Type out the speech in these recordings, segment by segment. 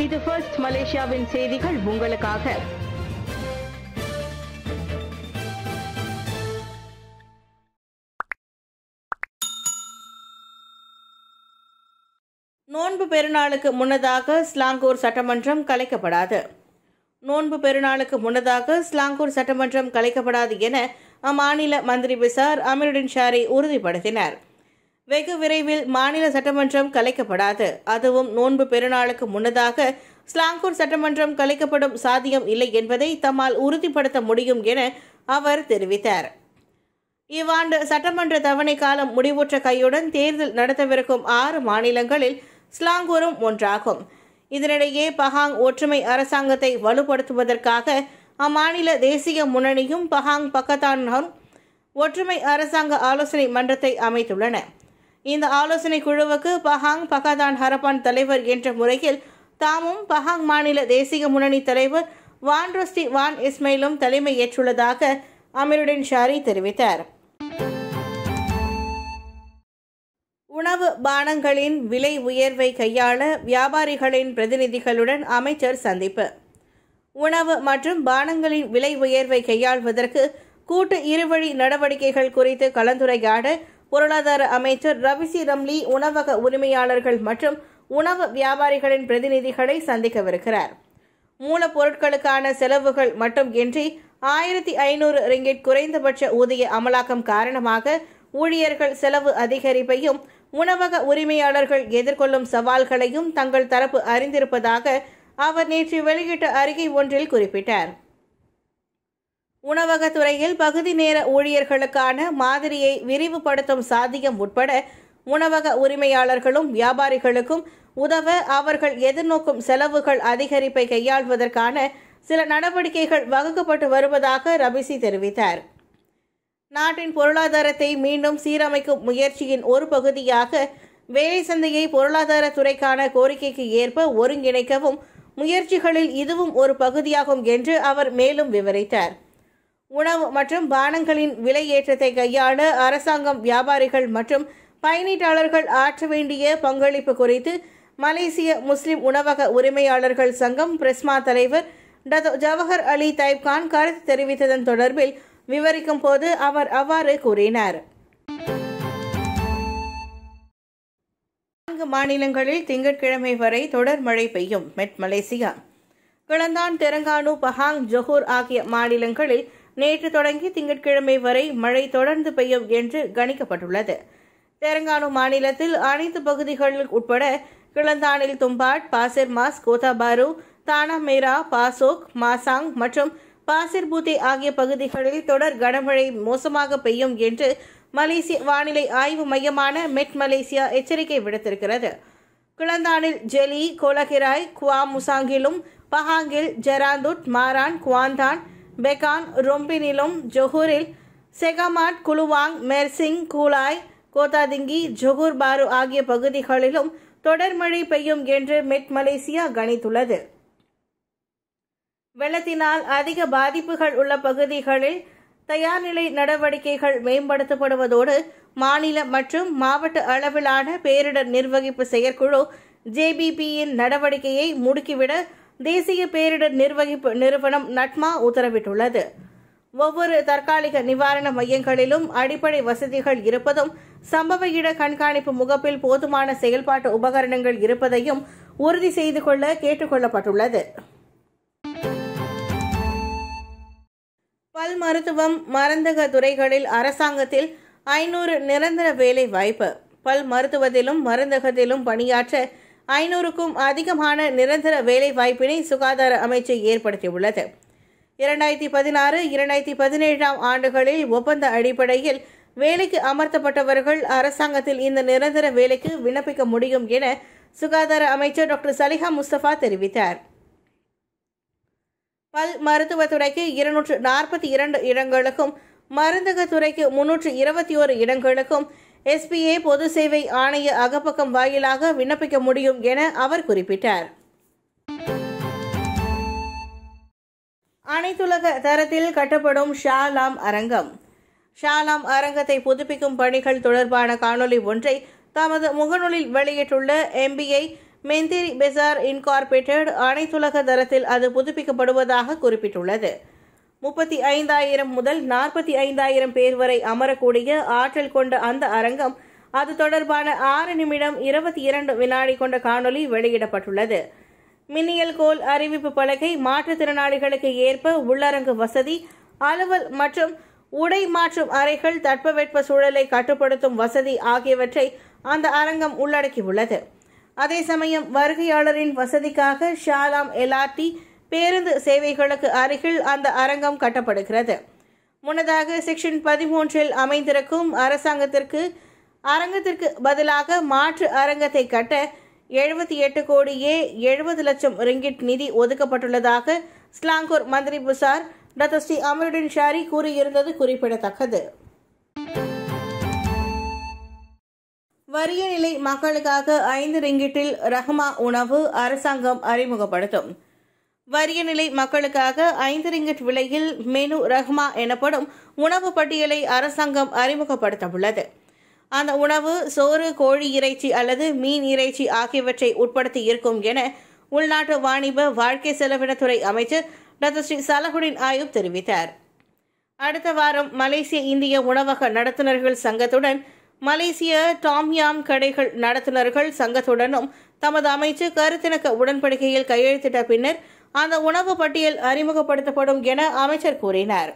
இது ஃபர்ஸ்ட் மலேசியாவின் செய்திகள் உங்களுக்காக நோன்பு பெருநாளுக்கு முன்னதாக ஸ்லாங்கூர் சட்டமன்றம் கலைக்கப்படாது நோன்பு பெருநாளுக்கு முன்னதாக ஸ்லாங்கூர் சட்டமன்றம் கலைக்கப்படாது என அம்மாநில மந்திரி பிசார் அமீருடின் ஷாரி உறுதிப்படுத்தினார் வெகு விரைவில் மாநில சட்டமன்றம் கலைக்கப்படாது அதுவும் நோன்பு பெருநாளுக்கு முன்னதாக ஸ்லாங்கூர் சட்டமன்றம் கலைக்கப்படும் சாத்தியம் இல்லை என்பதை தம்மால் உறுதிப்படுத்த முடியும் என அவர் தெரிவித்தார் இவ்வாண்டு சட்டமன்ற தவணை காலம் முடிவுற்ற கையுடன் தேர்தல் நடத்தவிருக்கும் ஆறு மாநிலங்களில் ஸ்லாங்கூரும் ஒன்றாகும் இதனிடையே பஹாங் ஒற்றுமை அரசாங்கத்தை வலுப்படுத்துவதற்காக அம்மாநில தேசிய முன்னணியும் பஹாங் பக்கத்தானும் ஒற்றுமை அரசாங்க ஆலோசனை மன்றத்தை அமைத்துள்ளன இந்த ஆலோசனை குழுவுக்கு பஹாங் பகதான் ஹரப்பான் தலைவர் என்ற முறையில் தாமும் பஹாங் மாநில தேசிய முன்னணி தலைவர் வான் ரோஸ்டி வான் இஸ்மைலும் தலைமை ஏற்றுள்ளதாக அமீருடின் ஷாரி தெரிவித்தார் உணவு பானங்களின் விலை உயர்வை கையாள வியாபாரிகளின் பிரதிநிதிகளுடன் அமைச்சர் சந்திப்பு உணவு மற்றும் பானங்களின் விலை உயர்வை கையாள்வதற்கு கூட்டு இருவழி நடவடிக்கைகள் குறித்து கலந்துரையாட பொருளாதார அமைச்சர் ரவிசி ரம்லி உணவக உரிமையாளர்கள் மற்றும் உணவு வியாபாரிகளின் பிரதிநிதிகளை சந்திக்கவிருக்கிறார் மூலப்பொருட்களுக்கான செலவுகள் மட்டும் இன்றி ஆயிரத்தி ஐநூறு ரிங்கிட் குறைந்தபட்ச ஊதிய அமலாக்கம் காரணமாக ஊழியர்கள் செலவு அதிகரிப்பையும் உணவக உரிமையாளர்கள் எதிர்கொள்ளும் சவால்களையும் தங்கள் தரப்பு அறிந்திருப்பதாக அவர் நேற்று வெளியிட்ட அறிக்கை ஒன்றில் குறிப்பிட்டார் உணவகத்துறையில் பகுதி நேர ஊழியர்களுக்கான மாதிரியை விரிவுபடுத்தும் சாத்தியம் உட்பட உணவக உரிமையாளர்களும் வியாபாரிகளுக்கும் உதவ அவர்கள் எதிர்நோக்கும் செலவுகள் அதிகரிப்பை கையாள்வதற்கான சில நடவடிக்கைகள் வகுக்கப்பட்டு வருவதாக ரபிசி தெரிவித்தார் நாட்டின் பொருளாதாரத்தை மீண்டும் சீரமைக்கும் முயற்சியின் ஒரு பகுதியாக வேலை சந்தையை பொருளாதார துறைக்கான கோரிக்கைக்கு ஏற்ப ஒருங்கிணைக்கவும் முயற்சிகளில் இதுவும் ஒரு பகுதியாகும் என்று அவர் மேலும் விவரித்தார் உணவு மற்றும் பானங்களின் விலை ஏற்றத்தை கையாள அரசாங்கம் வியாபாரிகள் மற்றும் பயணீட்டாளர்கள் ஆற்ற வேண்டிய பங்களிப்பு குறித்து மலேசிய முஸ்லிம் உணவக உரிமையாளர்கள் சங்கம் பிரெஸ்மா தலைவர் டதோ ஜவஹர் அலி தைப்கான் கருத்து தெரிவித்ததன் தொடர்பில் விவரிக்கும் போது அவர் அவ்வாறு கூறினார் நான்கு மாநிலங்களில் திங்கட்கிழமை வரை தொடர் மழை பெய்யும் Met Malaysia Kelantan Terengganu Pahang Johor ஆகிய மாநிலங்களில் நேற்று தொடங்கி திங்கட்கிழமை வரை மழை தொடர்ந்து பெய்யும் என்று கணிக்கப்பட்டுள்ளது தெலங்கானு மாநிலத்தில் அனைத்து பகுதிகளில் உட்பட கிளந்தானில் தும்பாட் பாசிர் மாஸ் கோதாபாரு தானாமேரா பாசோக் மாசாங் மற்றும் பாசிர்பூத்தே ஆகிய பகுதிகளில் தொடர் கனமழை மோசமாக பெய்யும் என்று மலேசிய வானிலை ஆய்வு மையமான மெட் மலேசியா எச்சரிக்கை விடுத்திருக்கிறது கிளந்தானில் ஜெலி கோலகிராய் குவா முசாங்கிலும் பஹாங்கில் ஜெராந்துட் மாரான் குவாந்தான் பெகான் ரொம்பினிலும் ஜொஹூரில் Segamat Kluang Mersing Kulai Kota Tinggi Johor Bahru ஆகிய பகுதிகளிலும் தொடர் மழை பெய்யும் என்று மெட் மலேசியா கணித்துள்ளது வெள்ளத்தினால் அதிக பாதிப்புகள் உள்ள பகுதிகளில் தயார்நிலை நடவடிக்கைகள் மேம்படுத்தப்படுவதோடு மாநில மற்றும் மாவட்ட அளவிலான பேரிடர் நிர்வகிப்பு செயற்குழு ஜேபிபியின் நடவடிக்கையை முடுக்கிவிட தேசிய பேரிடர் நிர்வகிப்பு நிறுவனம் நட்மா உத்தரவிட்டுள்ளது ஒவ்வொரு தற்காலிக நிவாரண மையங்களிலும் அடிப்படை வசதிகள் இருப்பதும் சம்பவ இட கண்காணிப்பு முகப்பில் போதுமான செயல்பாட்டு உபகரணங்கள் இருப்பதையும் உறுதி செய்து கொள்ள கேட்டுக் கொள்ளப்பட்டுள்ளது பல் மருத்துவம் மருந்தக துறைகளில் அரசாங்கத்தில் ஐநூறு நிரந்தர வேலை வாய்ப்பு பல் மருத்துவத்திலும் மருந்தகத்திலும் பணியாற்ற ஐநூறுக்கும் அதிகமான நிரந்தர வேலை வாய்ப்பினை சுகாதார அமைச்சு ஏற்படுத்தியுள்ளது இரண்டாயிரத்தி பதினாறு இரண்டாயிரத்தி பதினேழாம் ஆண்டுகளில் ஒப்பந்த அடிப்படையில் வேலைக்கு அமர்த்தப்பட்டவர்கள் அரசாங்கத்தில் இந்த நிரந்தர வேலைக்கு விண்ணப்பிக்க முடியும் என சுகாதார அமைச்சர் டாக்டர் சலிஹா முஸ்தபா தெரிவித்தார் பல் மருத்துவத்துறைக்கு இருநூற்று நாற்பத்தி இரண்டு இடங்களுக்கும் மருந்தக துறைக்கு முன்னூற்று இருபத்தி ஓரு இடங்களுக்கும் எஸ்பிஏ பொது சேவை ஆணைய அகப்பக்கம் வாயிலாக விண்ணப்பிக்க முடியும் என அவர் குறிப்பிட்டார் அனைத்துலக தரத்தில் கட்டப்படும் ஷாலாம் அரங்கம் ஷாலாம் அரங்கத்தை புதுப்பிக்கும் பணிகள் தொடர்பான காணொளி ஒன்றை தமது முகநூலில் வெளியிட்டுள்ள எம்பிஐ மெந்திரி பெசார் இன்கார்பரேட்டட் அனைத்துலக தரத்தில் அது புதுப்பிக்கப்படுவதாக குறிப்பிட்டுள்ளது முப்பத்தி ஐந்தாயிரம் முதல் நாற்பத்தி ஐந்தாயிரம் பேர் வரை அமரக்கூடிய ஆற்றல் கொண்ட அந்த அரங்கம் அது தொடர்பான ஆறு நிமிடம் இருபத்தி இரண்டு வினாடி கொண்ட காணொலி வெளியிடப்பட்டுள்ளது மின்னியல் கோல் அறிவிப்பு பலகை மாற்றுத்திறனாளிகளுக்கு ஏற்ப உள்ளரங்கு வசதி அலுவல் மற்றும் உடை மாற்றும் அறைகள் தட்பவெட்ப சூழலை கட்டுப்படுத்தும் வசதி ஆகியவற்றை அந்த அரங்கம் உள்ளடக்கியுள்ளது அதே சமயம் வருகையாளரின் வசதிக்காக ஷாலாம் எல்ஆர்டி பேருந்து சேவைகளுக்கு அருகில் அந்த அரங்கம் கட்டப்படுகிறது முன்னதாக செக்ஷன் பதிமூன்றில் அமைந்திருக்கும் அரசாங்கத்திற்கு அரங்கத்திற்கு பதிலாக மாற்று அரங்கத்தை கட்ட எழுபத்தி எட்டு கோடியே எழுபது லட்சம் ரிங்கிட் நிதி ஒதுக்கப்பட்டுள்ளதாக ஸ்லாங்கூர் மந்திரி புசார் டாக்டர் ஸ்ரீ அமருடின் ஷாரி கூறியிருந்தது குறிப்பிடத்தக்கது வறிய நிலை மக்களுக்காக ஐந்து ரிங்கிட்டில் ரஹ்மா உணவு அரசாங்கம் அறிமுகப்படுத்தும் வறிய நிலை மக்களுக்காக ஐந்து ரிங்கிட் விலையில் மெனு ரஹ்மா எனப்படும் உணவு பட்டியலை அரசாங்கம் அறிமுகப்படுத்த உள்ளது அந்த உணவு சோறு கோழி இறைச்சி அல்லது மீன் இறைச்சி ஆகியவற்றை உட்படுத்தி இருக்கும் என உள்நாட்டு வாணிப வாழ்க்கை செலவினத்துறை அமைச்சர் டாக்டர் ஸ்ரீ சலகுடின் ஆயூப் தெரிவித்தார் அடுத்த வாரம் மலேசிய இந்திய உணவக நடத்துனர்கள் சங்கத்துடன் மலேசிய டாம்யாம் கடைகள் நடத்துனர்கள் சங்கத்துடனும் தமது அமைச்சு கருத்திணக்க உடன்படிக்கையில் கையெழுத்திட்ட பின்னர் அந்த உணவு பட்டியல் அறிமுகப்படுத்தப்படும் என அமைச்சர் கூறினார்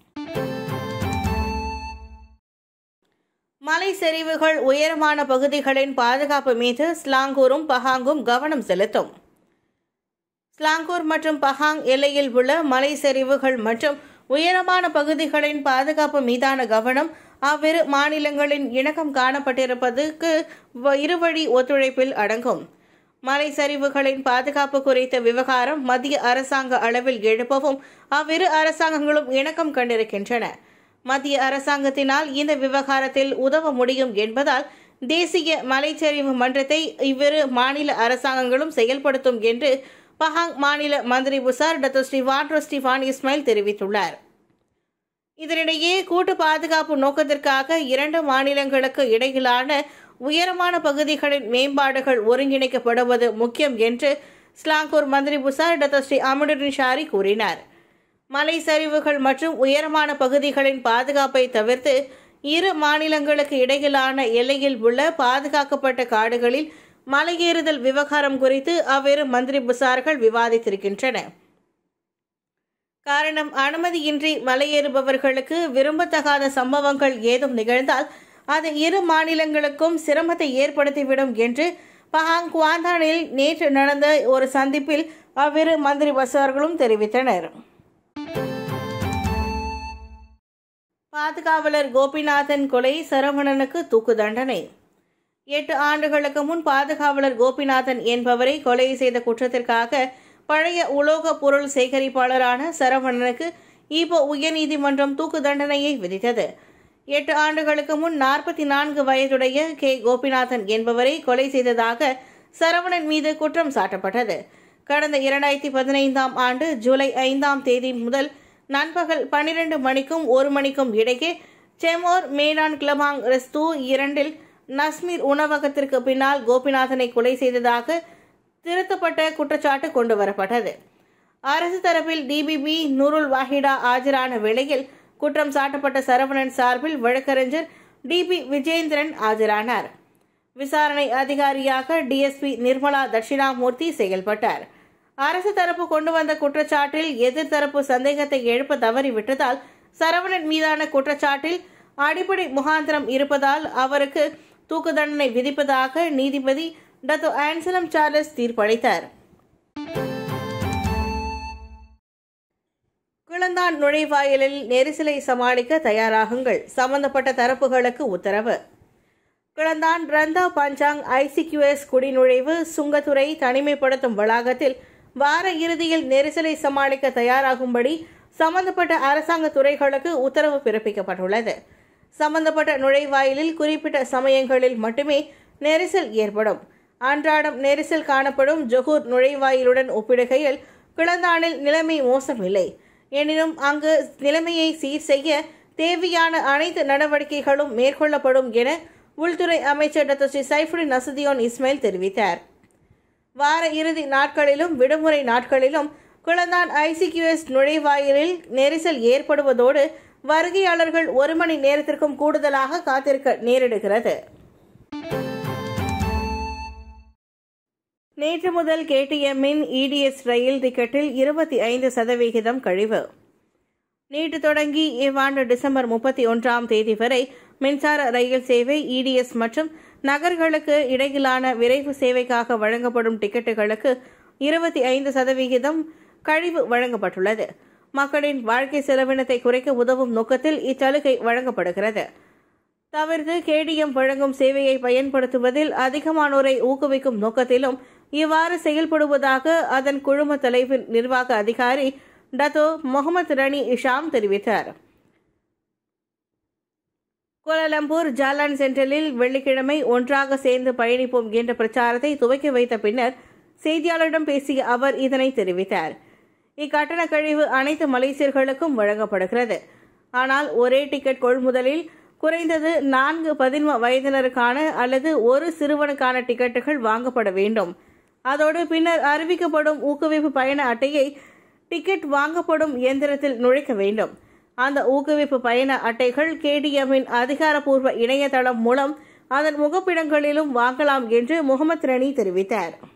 மலை சரிவுகள் உயரமான பகுதிகளின் பாதுகாப்பு மீது ஸ்லாங்கூரும் பஹாங்கும் கவனம் செலுத்தும் ஸ்லாங்கூர் மற்றும் பஹாங் எல்லையில் உள்ள மலை சரிவுகள் மற்றும் உயரமான பகுதிகளின் பாதுகாப்பு மீதான கவனம் அவ்விரு மாநிலங்களின் இணக்கம் காணப்பட்டிருப்பதற்கு இருவழி ஒத்துழைப்பில் அடங்கும் மலை சரிவுகளின் பாதுகாப்பு குறித்த விவகாரம் மத்திய அரசாங்க அளவில் எழுப்பவும் அவ்விரு அரசாங்கங்களும் இணக்கம் கண்டிருக்கின்றன மத்திய அரசாங்கத்தினால் இந்த விவகாரத்தில் உதவ முடியும் என்பதால் தேசிய மலைச்சரிவு மன்றத்தை இவ்விரு மாநில அரசாங்கங்களும் செயல்படுத்தும் என்று பஹாங் மாநில மந்திரி புசார் டாக்டர் ஸ்ரீவான்ரோ ஸ்ரீவான் இஸ்மாயில் தெரிவித்துள்ளார் இதனிடையே கூட்டு பாதுகாப்பு நோக்கத்திற்காக இரண்டு மாநிலங்களுக்கு இடையிலான உயரமான பகுதிகளின் மேம்பாடுகள் ஒருங்கிணைக்கப்படுவது முக்கியம் என்று ஸ்லாங்கூர் மந்திரி புசார் டாக்டர் ஸ்ரீ அமுடுரின் ஷாரி கூறினார் மலை சரிவுகள் மற்றும் உயரமான பகுதிகளின் பாதுகாப்பை தவிர்த்து இரு மாநிலங்களுக்கு இடையிலான எல்லையில் உள்ள பாதுகாக்கப்பட்ட காடுகளில் மலையேறுதல் விவகாரம் குறித்து அவ்விரு மந்திரி புசார்கள் விவாதித்திருக்கின்றன காரணம் அனுமதியின்றி மலையேறுபவர்களுக்கு விரும்பத்தகாத சம்பவங்கள் ஏதும் நிகழ்ந்தால் அது இரு மாநிலங்களுக்கும் சிரமத்தை ஏற்படுத்திவிடும் என்று பஹாங் குவாந்தானில் நேற்று நடந்த ஒரு சந்திப்பில் அவ்விரு மந்திரி பசார்களும் தெரிவித்தனர் பாதுகாவலர் கோபிநாதன் கொலை சரவணனுக்கு தூக்கு தண்டனை எட்டு ஆண்டுகளுக்கு முன் பாதுகாவலர் கோபிநாதன் என்பவரை கொலை செய்த குற்றத்திற்காக பழைய உலோக பொருள் சேகரிப்பாளரான சரவணனுக்கு இப்போ உயர்நீதிமன்றம் தூக்கு தண்டனையை விதித்தது எட்டு ஆண்டுகளுக்கு முன் நாற்பத்தி நான்கு வயதுடைய கே கோபிநாதன் என்பவரை கொலை செய்ததாக சரவணன் மீது குற்றம் சாட்டப்பட்டது கடந்த இரண்டாயிரத்தி பதினைந்தாம் ஆண்டு ஜூலை ஐந்தாம் தேதி முதல் நண்பகல் பன்னிரண்டு மணிக்கும் ஒரு மணிக்கும் இடையே செமோர் மேனான் கிளபாங் ரெஸ்து இரண்டில் நஸ்மீர் உணவகத்திற்கு பின்னால் கோபிநாதனை கொலை செய்ததாக திருத்தப்பட்ட குற்றச்சாட்டு கொண்டு வரப்பட்டது அரசு தரப்பில் டிபிபி நூருல் வாஹிடா ஆஜரான வேளையில் குற்றம் சாட்டப்பட்ட சரவணன் சார்பில் வழக்கறிஞர் டிபி விஜேந்திரன் ஆஜரானார் விசாரணை அதிகாரியாக டிஎஸ்பி நிர்மலா தட்சிணாமூர்த்தி செயல்பட்டார் அரசு தரப்பு கொண்டு வந்த குற்றச்சாட்டில் எதிர்த்தரப்பு சந்தேகத்தை எழுப்ப தவறிவிட்டதால் சரவணன் மீதான குற்றச்சாட்டில் அடிப்படை முகாந்திரம் இருப்பதால் அவருக்கு தூக்கு தண்டனை விதிப்பதாக நீதிபதி டத்து ஆன்சலம் சார்லஸ் தீர்ப்பளித்தார் குளந்தான் நுழைவாயிலில் நெரிசலை சமாளிக்க தயாராகுங்கள் சம்பந்தப்பட்ட தரப்புகளுக்கு உத்தரவு கிளந்தான் ரந்தா பஞ்சாங் ஐசிக்யூஎஸ் குடிநுழைவு சுங்கத்துறை தனிமைப்படுத்தும் வளாகத்தில் வார இறுதியில் நெரிசலை சமாளிக்க தயாராகும்படி சம்பந்தப்பட்ட அரசாங்க துறைகளுக்கு உத்தரவு பிறப்பிக்கப்பட்டுள்ளது சம்பந்தப்பட்ட நுழைவாயிலில் குறிப்பிட்ட சமயங்களில் மட்டுமே நெரிசல் ஏற்படும் அன்றாடம் நெரிசல் காணப்படும் ஜொகூர் நுழைவாயிலுடன் ஒப்பிடுகையில் கிளந்தானில் நிலைமை மோசமில்லை எனினும் அங்கு நிலைமையை சீர் செய்ய தேவையான அனைத்து நடவடிக்கைகளும் மேற்கொள்ளப்படும் என உள்துறை அமைச்சர் doctor Sri Saifuddin Nasution Ismail தெரிவித்தார் வார இறுதி நாட்களிலும் விடுமுறை நாட்களிலும் குளந்தான் ஐசிக்யூஎஸ் நுழைவாயிலில் நெரிசல் ஏற்படுவதோடு வருகையாளர்கள் ஒரு மணி நேரத்திற்கும் கூடுதலாக காத்திருக்க நேரிடுகிறது நேற்று முதல் கேடிஎம்மின் இடிஎஸ் ரயில் டிக்கெட்டில் இருபத்தி ஐந்து சதவிகிதம் கழிவு நேற்று தொடங்கி இவ்வாண்டு டிசம்பர் முப்பத்தி ஒன்றாம் தேதி வரை மின்சார ரயில் சேவை இடிஎஸ் மற்றும் நகர்களுக்கு இடையிலான விரைவு சேவைக்காக வழங்கப்படும் டிக்கெட்டுகளுக்கு இருபத்தி ஐந்து சதவிகிதம் கழிவு வழங்கப்பட்டுள்ளது மக்களின் வாழ்க்கை செலவினத்தை குறைக்க உதவும் நோக்கத்தில் இச்சலுகை வழங்கப்படுகிறது தவிர்த்து கேடிஎம் வழங்கும் சேவையை பயன்படுத்துவதில் அதிகமானோரை ஊக்குவிக்கும் நோக்கத்திலும் இவ்வாறு செயல்படுவதாக அதன் குழும தலைவர் நிர்வாக அதிகாரி டத்தோ முகமது ரணி இஷாம் தெரிவித்தார் கோலாலம்பூர் ஜாலான் சென்ட்ரலில் வெள்ளிக்கிழமை ஒன்றாக சேர்ந்து பயணிப்போம் என்ற பிரச்சாரத்தை துவக்கி வைத்த பின்னர் செய்தியாளரிடம் பேசிய அவர் இதனை தெரிவித்தார் இக்கட்டண கழிவு அனைத்து மலேசியர்களுக்கும் வழங்கப்படுகிறது ஆனால் ஒரே டிக்கெட் கொள்முதலில் குறைந்தது நான்கு பதின்ம வயதினருக்கான அல்லது ஒரு சிறுவனுக்கான டிக்கெட்டுகள் வாங்கப்பட வேண்டும் அதோடு பின்னர் அறிவிக்கப்படும் ஊக்குவிப்பு பயண அட்டையை டிக்கெட் வாங்கப்படும் இயந்திரத்தில் நுழைக்க வேண்டும் அந்த ஊக்குவிப்பு பயண அட்டைகள் கேடிஎம்மின் அதிகாரப்பூர்வ இணையதளம் மூலம் அதன் முகப்பிடங்களிலும் வாங்கலாம் என்று முகமது ரணி தெரிவித்தார்